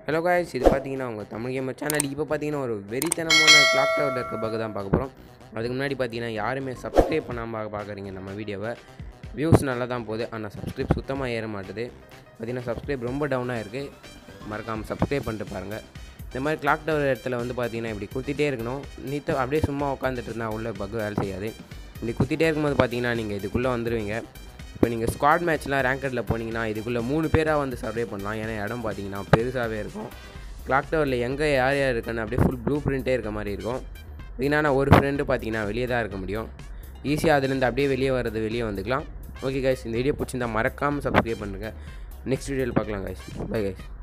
hello guys இது பார்த்தீங்கன்னா உங்கள் தமிழ் கேமர் சேனல் இப்போ பார்த்தீங்கன்னா ஒரு வெறித்தனமான கிளாக் டவரில் இருக்க பഗ് தான் பார்க்க போகிறோம் அதுக்கு முன்னாடி பார்த்தீங்கன்னா யாருமே சப்ஸ்கிரைப் பண்ணாமல் பார்க்குறீங்க நம்ம வீடியோவை வியூஸ் நல்லா தான் போகுது ஆனால் சப்ஸ்கிரைப் சுத்தமாக ஏற மாட்டுது பார்த்தீங்கன்னா சப்ஸ்கிரைப் ரொம்ப டவுனாக இருக்குது மறக்காமல் சப்ஸ்கிரைப் பண்ணிட்டு பாருங்கள் இந்த மாதிரி கிளாக் டவர் இடத்துல வந்து பார்த்தீங்கன்னா இப்படி குத்திட்டே இருக்கணும் நீத்த அப்படியே சும்மா உட்காந்துட்டு இருந்தால் உள்ள பக் வேலை செய்யாது இப்படி குத்திட்டே இருக்கும்போது பார்த்தீங்கன்னா நீங்கள் இதுக்குள்ளே வந்துடுவீங்க இப்போ நீங்கள் ஸ்குவாட் மேட்ச்லாம் ரேங்கடில் போனீங்கன்னா இதுக்குள்ளே மூணு பேராக வந்து சர்வே பண்ணலாம் ஏன்னா இடம் பார்த்தீங்கன்னா பெருசாகவே இருக்கும் கிளாக் டவரில் எங்கே யார் யார் இருக்குன்னு அப்படியே ஃபுல் ப்ளூ பிரிண்ட்டே இருக்க மாதிரி இருக்கும் இதுனா ஒரு ஃப்ரெண்டு பார்த்தீங்கன்னா வெளியே தான் இருக்க முடியும் ஈஸியாக அதுலேருந்து அப்படியே வெளியே வர்றது வெளியே வந்துக்கலாம் ஓகே கைஸ் இந்த வீடியோ பிடிச்சிருந்தா மறக்காமல் சப்ஸ்கிரைப் பண்ணுங்கள் நெக்ஸ்ட் வீடியோவில் பார்க்கலாம் கைஸ் பை கைஸ்